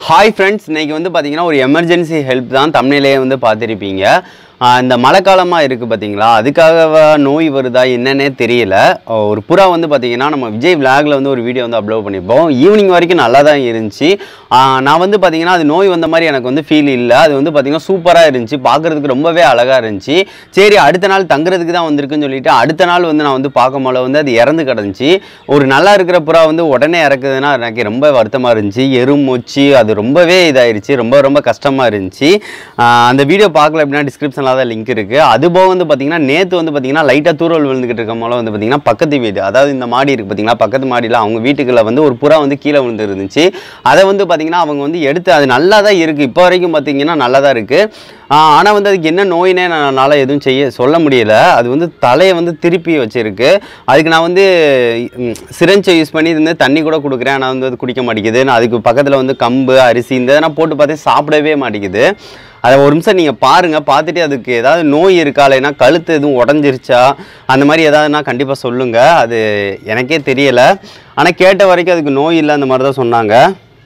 hi friends இன்னைக்கு வந்து பார்த்தீங்கன்னா ஒரு எமர்ஜென்சி ஹெல்ப் தான் தமிழிலேயே வந்து பார்த்துருப்பீங்க ஆஹ் இந்த மழைக்காலமாக இருக்குது பார்த்தீங்களா அதுக்காக நோய் வருதா என்னன்னே தெரியல ஆஹ் ஒரு புறா வந்து பார்த்தீங்கன்னா நம்ம விஜய் விலாகில் வந்து ஒரு வீடியோ வந்து அப்லோட் பண்ணியிருப்போம் ஈவினிங் வரைக்கும் நல்லா தான் இருந்துச்சு ஆஹ் நான் வந்து பார்த்தீங்கன்னா அது நோய் வந்த மாதிரி எனக்கு வந்து ஃபீல் இல்லை அது வந்து பார்த்தீங்கன்னா சூப்பராக இருந்துச்சு பார்க்குறதுக்கு ரொம்பவே அழகாக இருந்துச்சு சரி அடுத்த நாள் தங்குறதுக்கு தான் வந்திருக்குன்னு சொல்லிட்டு அடுத்த நாள் வந்து நான் வந்து பார்க்கும் போல வந்து அது இறந்து கிடந்துச்சு ஒரு நல்லா இருக்கிற புறா வந்து உடனே இறக்குதுன்னா எனக்கு ரொம்ப வருத்தமாக இருந்துச்சு எறும் மொச்சி அது ரொம்பவே இதாயிருச்சு ரொம்ப ரொம்ப கஷ்டமாக இருந்துச்சு ஆஹ் அந்த வீடியோ பார்க்கல அப்படின்னா டிஸ்கிரிப்ஷனில் தான் லிங்க் இருக்குது அது போக வந்து பார்த்தீங்கன்னா நேற்று வந்து பார்த்தீங்கன்னா லைட்டாக தூரல் விழுந்துக்கிட்டு இருக்க போல வந்து பார்த்தீங்கன்னா பக்கத்து வீடு அதாவது இந்த மாடி இருக்குது பார்த்தீங்களா பக்கத்து மாடியில் அவங்க வீட்டுக்குள்ள வந்து ஒரு புறா வந்து கீழே விழுந்து இருந்துச்சு அதை வந்து பார்த்தீங்கன்னா அவங்க வந்து எடுத்து அது நல்லா தான் இருக்குது இப்போ வரைக்கும் பார்த்தீங்கன்னா நல்லா தான் இருக்குது ஆனால் வந்து அதுக்கு என்ன நோயினே என்னால் எதுவும் செய்ய சொல்ல முடியல அது வந்து தலையை வந்து திருப்பி வச்சிருக்கு அதுக்கு நான் வந்து சிரஞ்சை யூஸ் பண்ணி இருந்து தண்ணி கூட கொடுக்குறேன் ஆனால் வந்து அது குடிக்க மாட்டேங்குது நான் அதுக்கு பக்கத்தில் வந்து கம்பு அரிசி இந்த இதெல்லாம் போட்டு பார்த்தே சாப்பிடவே மாட்டேங்குது அதை ஒரு நிமிஷம் நீங்கள் பாருங்கள் பார்த்துட்டு அதுக்கு ஏதாவது நோய் இருக்கா இல்லைன்னா கழுத்து எதுவும் உடஞ்சிருச்சா அந்த மாதிரி ஏதாவதுனா கண்டிப்பாக சொல்லுங்கள் அது எனக்கே தெரியலை ஆனால் கேட்ட வரைக்கும் அதுக்கு நோய் இல்லை அந்த மாதிரி தான் சொன்னாங்க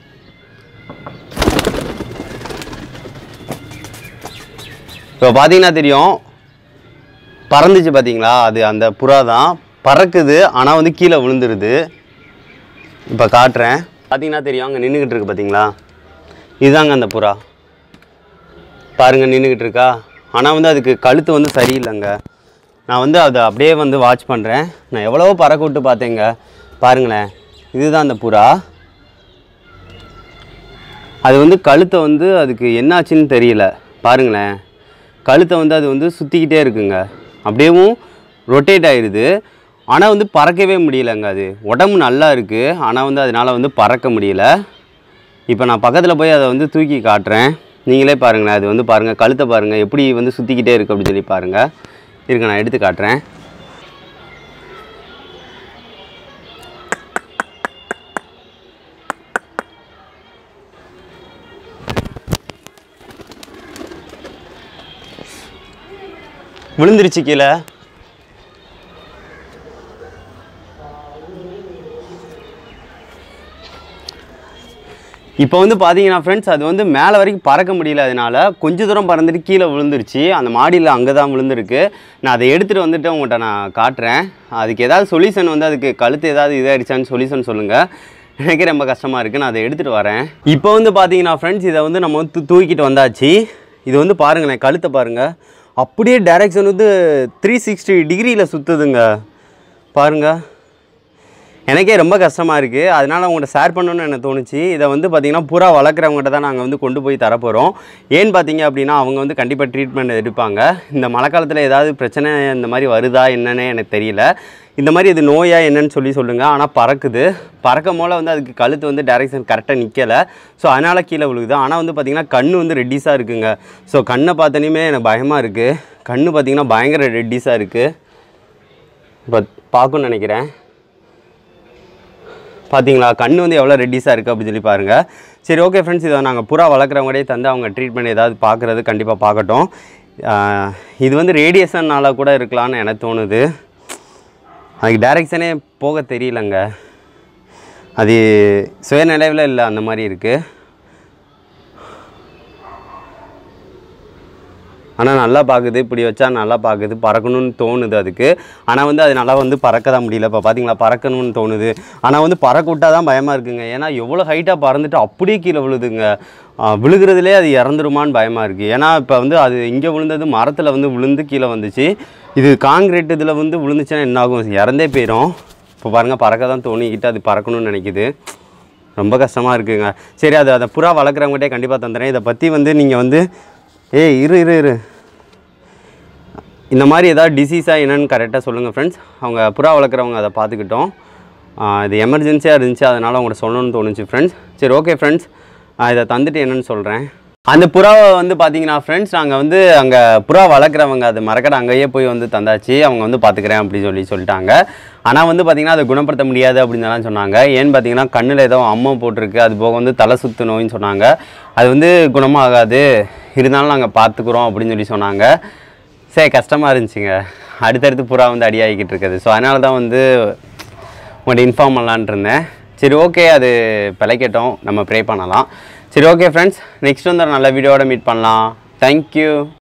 இப்போ பார்த்தீங்கன்னா தெரியும் பறந்துச்சு பார்த்தீங்களா அது அந்த புறா தான் பறக்குது ஆனால் வந்து கீழே விழுந்துருது இப்போ காட்டுறேன் பார்த்தீங்கன்னா தெரியும் அங்கே நின்றுக்கிட்டு இருக்கு பார்த்தீங்களா இதுதாங்க அந்த புறா பாருங்க நின்றுக்கிட்டு இருக்கா ஆனால் வந்து அதுக்கு கழுத்து வந்து சரியில்லைங்க நான் வந்து அதை அப்படியே வந்து வாட்ச் பண்ணுறேன் நான் எவ்வளவோ பறக்க விட்டு பார்த்தேங்க பாருங்களேன் இதுதான் அந்த புறா அது வந்து கழுத்தை வந்து அதுக்கு என்னாச்சுன்னு தெரியல பாருங்களேன் கழுத்தை வந்து அது வந்து சுற்றிக்கிட்டே இருக்குங்க அப்படியேவும் ரொட்டேட் ஆயிடுது ஆனால் வந்து பறக்கவே முடியலங்க அது உடம்பு நல்லா இருக்குது ஆனால் வந்து அதனால் வந்து பறக்க முடியல இப்போ நான் பக்கத்தில் போய் அதை வந்து தூக்கி காட்டுறேன் நீங்களே பாருங்களேன் அது வந்து பாருங்கள் கழுத்தை பாருங்கள் எப்படி வந்து சுற்றிக்கிட்டே இருக்குது அப்படின்னு சொல்லி பாருங்கள் இருங்க நான் எடுத்து காட்டுறேன் விழுந்துருச்சு கீழே இப்போ வந்து பார்த்தீங்கன்னா ஃப்ரெண்ட்ஸ் அது வந்து மேலே வரைக்கும் பறக்க முடியல அதனால கொஞ்ச தூரம் பறந்துட்டு கீழே விழுந்துருச்சு அந்த மாடியில் அங்கே தான் விழுந்திருக்கு நான் அதை எடுத்துகிட்டு வந்துட்டு உங்கள்கிட்ட நான் காட்டுறேன் அதுக்கு ஏதாவது சொல்யூஷன் வந்து அதுக்கு கழுத்து ஏதாவது இதாகிடுச்சான்னு சொல்யூஷன் சொல்லுங்கள் எனக்கே ரொம்ப கஷ்டமாக இருக்குது நான் அதை எடுத்துகிட்டு வரேன் இப்போ வந்து பார்த்தீங்கன்னா ஃப்ரெண்ட்ஸ் இதை வந்து நம்ம வந்து தூக்கிட்டு வந்தாச்சு இது வந்து பாருங்களேன் கழுத்தை பாருங்கள் அப்படியே டைரக்ஷன் வந்து த்ரீ சிக்ஸ்டி டிகிரியில் சுற்றுதுங்க பாருங்கள் எனக்கே ரொம்ப கஷ்டமாக இருக்குது அதனால் உங்கள்கிட்ட ஷேர் பண்ணணும்னு எனக்கு தோணுச்சு இதை வந்து பார்த்திங்கன்னா புறா வளர்க்குறவங்ககிட்ட தான் நாங்கள் வந்து கொண்டு போய் தரப்போகிறோம் ஏன்னு பார்த்தீங்க அப்படின்னா அவங்க வந்து கண்டிப்பாக ட்ரீட்மெண்ட் எடுப்பாங்க இந்த மழை காலத்தில் ஏதாவது பிரச்சனை இந்த மாதிரி வருதா என்னன்னே எனக்கு தெரியல இந்த மாதிரி இது நோயா என்னன்னு சொல்லி சொல்லுங்கள் ஆனால் பறக்குது பறக்கும் போல் வந்து அதுக்கு கழுத்து வந்து டைரெக்ஷன் கரெக்டாக நிற்கலை ஸோ அதனால் கீழே விழுகுது ஆனால் வந்து பார்த்திங்கன்னா கண் வந்து ரெட்டிஸாக இருக்குங்க ஸோ கண்ணை பார்த்தோன்னே எனக்கு பயமாக இருக்குது கண் பார்த்திங்கன்னா பயங்கர ரெட்டிஸாக இருக்குது இப்போ பார்க்கணும்னு நினைக்கிறேன் பார்த்தீங்களா கண் வந்து எவ்வளோ ரெட்டிஸாக இருக்குது அப்படின்னு சொல்லி பாருங்கள் சரி ஓகே ஃப்ரெண்ட்ஸ் இதை நாங்கள் புறா வளர்க்குறவங்களே தந்து அவங்க ட்ரீட்மெண்ட் ஏதாவது பார்க்குறது கண்டிப்பாக பார்க்கட்டும் ஆஹ் இது வந்து ரேடியேஷன்னால் கூட இருக்கலாம்னு எனக்கு தோணுது அதுக்கு டைரெக்ஷனே போக தெரியலங்க அது சுயநிலைவில் இல்லை அந்த மாதிரி இருக்குது ஆனால் நல்லா பார்க்குது இப்படி வச்சா நல்லா பார்க்குது பறக்கணும்னு தோணுது அதுக்கு ஆனால் வந்து அது நல்லா வந்து பறக்க தான் முடியல இப்போ பார்த்தீங்களா பறக்கணும்னு தோணுது ஆனால் வந்து பறக்க விட்டா தான் பயமாக இருக்குங்க ஏன்னா எவ்வளோ ஹைட்டாக பறந்துட்டு அப்படியே கீழே விழுதுங்க ஆ, விழுகிறதுலே அது இறந்துருமான்னு பயமாக இருக்குது ஏன்னா இப்போ வந்து அது இங்கே விழுந்தது மரத்தில் வந்து விழுந்து கீழே வந்துச்சு இது காங்கிரீட் இதில் வந்து விழுந்துச்சுன்னா என்ன ஆகும் இறந்தே போயிடும் இப்போ பாருங்கள் பறக்க தான் தோணிக்கிட்டு அது பறக்கணும்னு நினைக்குது ரொம்ப கஷ்டமாக இருக்குங்க சரி அது அதை புறா வளர்க்குறவங்ககிட்டே கண்டிப்பாக தந்துடுறேன் இதை பற்றி வந்து நீங்கள் வந்து ஏய் இரு இரு இரு இந்த மாதிரி ஏதாவது டிசீஸாக என்னன்னு கரெக்டாக சொல்லுங்கள் ஃப்ரெண்ட்ஸ் அவங்க புறா வளர்க்குறவங்க அதை பார்த்துக்கிட்டோம் ஆஹ் இது எமர்ஜென்சியாக இருந்துச்சு அதனால் அவங்கள்ட்ட சொல்லணும்னு தோணுச்சு ஃப்ரெண்ட்ஸ் சரி ஓகே ஃப்ரெண்ட்ஸ் இதை தந்துட்டு என்னன்னு சொல்கிறேன் அந்த புறாவை வந்து பார்த்தீங்கன்னா ஃப்ரெண்ட்ஸ் நாங்கள் வந்து அங்கே புறா வளர்க்குறவங்க அது மறக்கடை அங்கேயே போய் வந்து தந்தாச்சு அவங்க வந்து பார்த்துக்கிறேன் அப்படி சொல்லி சொல்லிட்டாங்க ஆனால் வந்து பார்த்திங்கன்னா அதை குணப்படுத்த முடியாது அப்படின்னு எல்லாம் சொன்னாங்க ஏன்னு பார்த்தீங்கன்னா கண்ணில் ஏதோ அம்மா போட்டிருக்கு அது போக வந்து தலை சுத்து நோயின்னு சொன்னாங்க அது வந்து குணமாகாது இருந்தாலும் நாங்கள் பார்த்துக்குறோம் அப்படின்னு சொல்லி சொன்னாங்க சரி கஷ்டமாக இருந்துச்சுங்க அடுத்தடுத்து புறா வந்து அடியாகிக்கிட்டு இருக்குது ஸோ அதனால தான் வந்து உங்கள்கிட்ட இன்ஃபார்ம் பண்ணலான்ட்டு இருந்தேன் சரி ஓகே அது பிழைக்கட்டும் நம்ம ப்ரே பண்ணலாம் சரி ஓகே ஃப்ரெண்ட்ஸ் நெக்ஸ்ட் வந்து ஒரு நல்ல வீடியோட மீட் பண்ணலாம் தேங்க்யூ